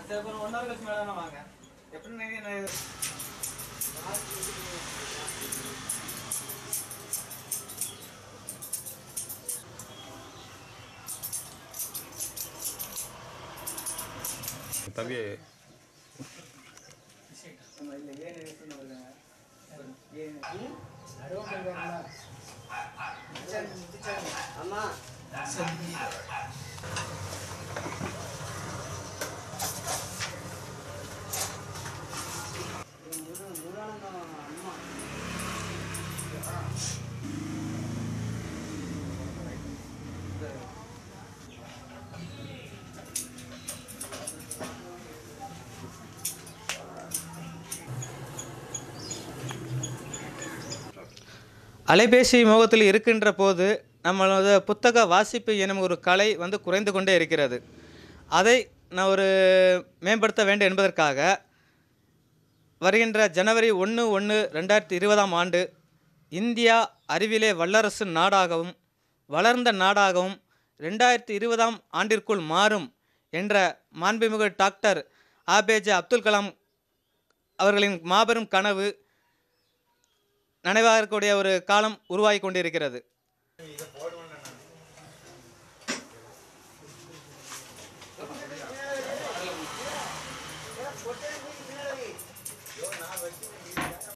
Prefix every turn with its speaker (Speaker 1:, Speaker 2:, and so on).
Speaker 1: சரி அப்புறம் one hour கழிச்சு மேலே வாங்க எப்படி நீங்கள்
Speaker 2: தம்பி
Speaker 1: நம்ம இல்லை ஏன் எடுத்துன்னு வருங்க ஏன்
Speaker 3: அம்மா அம்மா
Speaker 1: அலைபேசி மோகத்தில் இருக்கின்ற போது நம்மளது புத்தக வாசிப்பு எனும் ஒரு கலை வந்து குறைந்து கொண்டே இருக்கிறது அதை நான் ஒரு மேம்படுத்த வேண்டும் என்பதற்காக வருகின்ற ஜனவரி ஒன்று ஒன்று ரெண்டாயிரத்தி இருபதாம் ஆண்டு இந்தியா அறிவிலே வல்லரசு நாடாகவும் வளர்ந்த நாடாகவும் ரெண்டாயிரத்தி இருபதாம் ஆண்டிற்குள் மாறும் என்ற மாண்புமிகு டாக்டர் ஆபேஜே அப்துல் கலாம் அவர்களின் மாபெரும் கனவு நனைவாகக்கூடிய ஒரு காலம் உருவாகி கொண்டிருக்கிறது